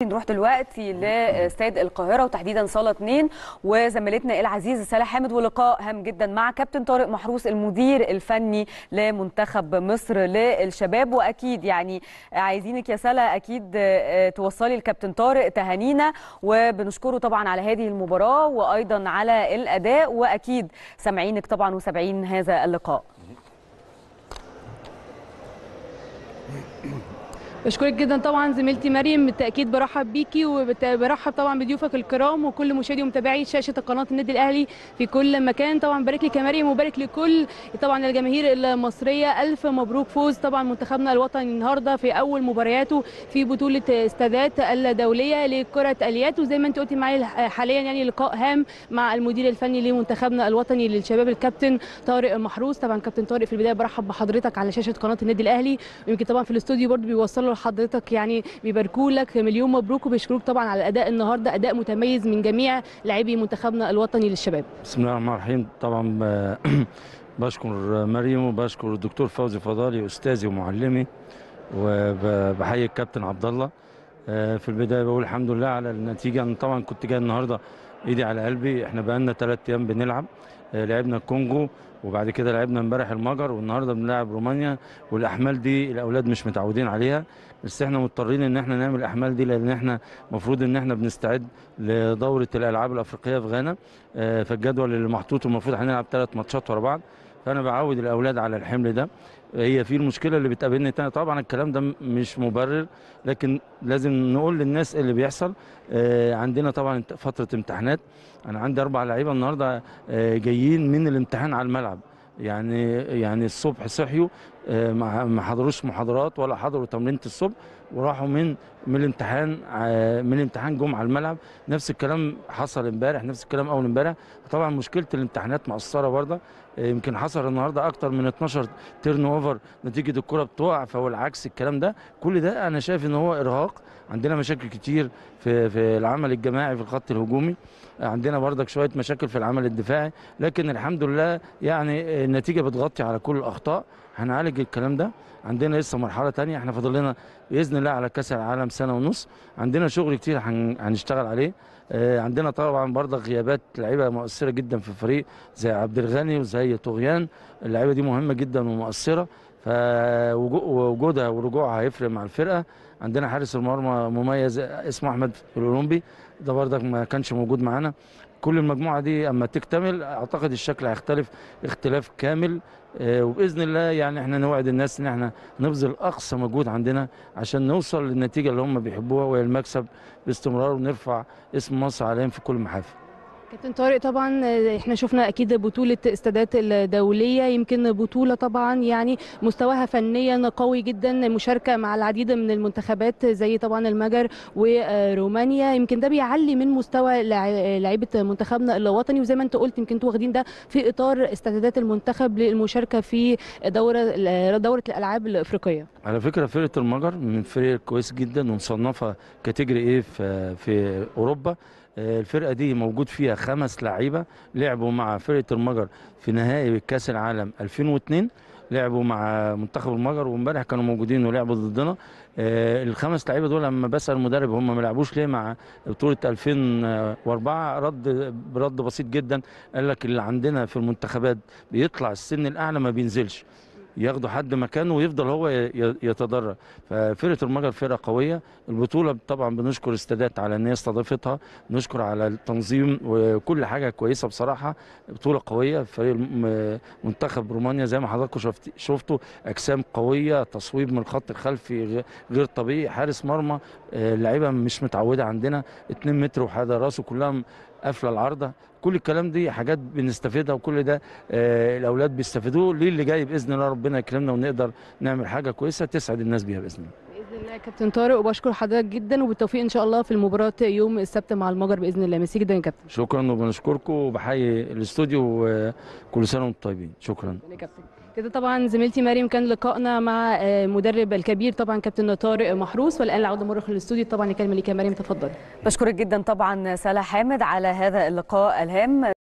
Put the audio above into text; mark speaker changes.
Speaker 1: نروح دلوقتي لاستاد القاهره وتحديدا صاله 2 وزميلتنا العزيزه سلا حامد ولقاء هام جدا مع كابتن طارق محروس المدير الفني لمنتخب مصر للشباب واكيد يعني عايزينك يا سلا اكيد توصلي الكابتن طارق تهانينا وبنشكره طبعا على هذه المباراه وايضا على الاداء واكيد سامعينك طبعا وسامعين هذا اللقاء
Speaker 2: بشكرك جدا طبعا زميلتي مريم بالتاكيد برحب بيكي وبرحب طبعا بضيوفك الكرام وكل مشاهدي ومتابعي شاشه قناه النادي الاهلي في كل مكان طبعا بارك لك يا مريم وبارك لكل طبعا الجماهير المصريه الف مبروك فوز طبعا منتخبنا الوطني النهارده في اول مبارياته في بطوله استادات الدوليه لكره اليد وزي ما انت قلتي معايا حاليا يعني لقاء هام مع المدير الفني لمنتخبنا الوطني للشباب الكابتن طارق محروس طبعا كابتن طارق في البدايه برحب بحضرتك على شاشه قناه النادي الاهلي ويمكن طبعا في الاستوديو برضه بيوصلوا لحضرتك يعني بيباركوا لك مليون مبروك وبيشكروك طبعا على الاداء النهارده اداء متميز من جميع لاعبي منتخبنا الوطني للشباب
Speaker 3: بسم الله الرحمن الرحيم طبعا بشكر مريم وبشكر الدكتور فوزي فضالي استاذي ومعلمي وبحيي الكابتن عبد الله في البدايه بقول الحمد لله على النتيجه انا طبعا كنت جاي النهارده ايدي على قلبي احنا بقالنا ثلاث ايام بنلعب لعبنا الكونجو وبعد كده لعبنا امبارح المجر والنهارده بنلعب رومانيا والاحمال دي الاولاد مش متعودين عليها بس احنا مضطرين ان احنا نعمل الاحمال دي لان احنا المفروض ان احنا بنستعد لدوره الالعاب الافريقيه في غانا فالجدول اللي محطوط المفروض هنلعب ثلاث ماتشات ورا بعض فانا بعود الاولاد على الحمل ده هي في المشكله اللي بتقابلني تاني طبعا الكلام ده مش مبرر لكن لازم نقول للناس اللي بيحصل عندنا طبعا فتره امتحانات انا عندي اربع لعيبه النهارده جايين من الامتحان على الملعب يعني يعني الصبح صحيوا ما حضروش محاضرات ولا حضروا تمرينه الصبح وراحوا من من الامتحان من الامتحان جم على الملعب نفس الكلام حصل امبارح نفس الكلام اول امبارح طبعا مشكله الامتحانات مقصره برضه يمكن حصل النهارده اكتر من 12 تيرن اوفر نتيجه الكره بتقع فهو العكس الكلام ده كل ده انا شايف ان هو ارهاق عندنا مشاكل كتير في في العمل الجماعي في الخط الهجومي عندنا بردك شويه مشاكل في العمل الدفاعي لكن الحمد لله يعني النتيجه بتغطي على كل الاخطاء هنعالج الكلام ده عندنا لسه مرحله تانية احنا فاضل لنا باذن الله على كاس العالم سنه ونص عندنا شغل كتير هنشتغل عليه عندنا طبعا برضه غيابات لعيبه مؤثره جدا في الفريق زي عبد الغني وزي طغيان اللعيبه دي مهمه جدا ومؤثره فوجودها ورجوعها هيفرق مع الفرقه عندنا حارس المرمى مميز اسمه احمد الاولمبي ده برضك ما كانش موجود معانا كل المجموعه دي اما تكتمل اعتقد الشكل هيختلف اختلاف كامل آه وباذن الله يعني احنا نوعد الناس ان احنا نبذل اقصى مجهود عندنا عشان نوصل للنتيجه اللي هم بيحبوها وهي المكسب باستمرار ونرفع اسم مصر عليهم في كل محافل
Speaker 2: كابتن طارق طبعا احنا شفنا اكيد بطوله استادات الدوليه يمكن بطوله طبعا يعني مستواها فنيا قوي جدا مشاركه مع العديد من المنتخبات زي طبعا المجر ورومانيا يمكن ده بيعلي من مستوى لعيبه منتخبنا الوطني وزي ما انت قلت يمكن انتوا واخدين ده في اطار استعدادات المنتخب للمشاركه في دوره دوره الالعاب الافريقيه
Speaker 3: على فكره فرقه المجر من فرق كويس جدا ومصنفه كاتيجري ايه في في اوروبا الفرقه دي موجود فيها خمس لعيبه لعبوا مع فرقه المجر في نهائي كاس العالم 2002 لعبوا مع منتخب المجر وامبارح كانوا موجودين ولعبوا ضدنا الخمس لعيبه دول لما بسال المدرب هم ما لعبوش ليه مع بطوله 2004 رد برد بسيط جدا قال لك اللي عندنا في المنتخبات بيطلع السن الاعلى ما بينزلش ياخدوا حد مكانه ويفضل هو يتدرج ففرقه المجر فرقه قويه البطوله طبعا بنشكر استادات على ان هي استضافتها نشكر على التنظيم وكل حاجه كويسه بصراحه بطوله قويه فريق منتخب رومانيا زي ما حضراتكم شفت شفتوا اجسام قويه تصويب من الخط الخلفي غير طبيعي حارس مرمى اللعيبه مش متعوده عندنا 2 متر وحاجه راسه كلها قافله العارضه كل الكلام دي حاجات بنستفيدها وكل ده آه الاولاد بيستفيدوه ليه اللي جاي باذن الله ربنا يكرمنا ونقدر نعمل حاجه كويسه تسعد الناس بيها باذن الله
Speaker 2: باذن الله يا كابتن طارق وبشكر حضرتك جدا وبالتوفيق ان شاء الله في المباراه يوم السبت مع المجر باذن الله ميرسي جدا يا كابتن
Speaker 3: شكرا وبنشكركم وبحيي الاستوديو وكل سنه وانتم طيبين شكرا
Speaker 2: يا كابتن كده طبعا زميلتي مريم كان لقائنا مع مدرب الكبير طبعا كابتن طارق محروس والان العوده مره للاستوديو طبعا نكمل لك يا مريم تفضلي
Speaker 1: بشكرك جدا طبعا سلا حامد على هذا اللقاء الهام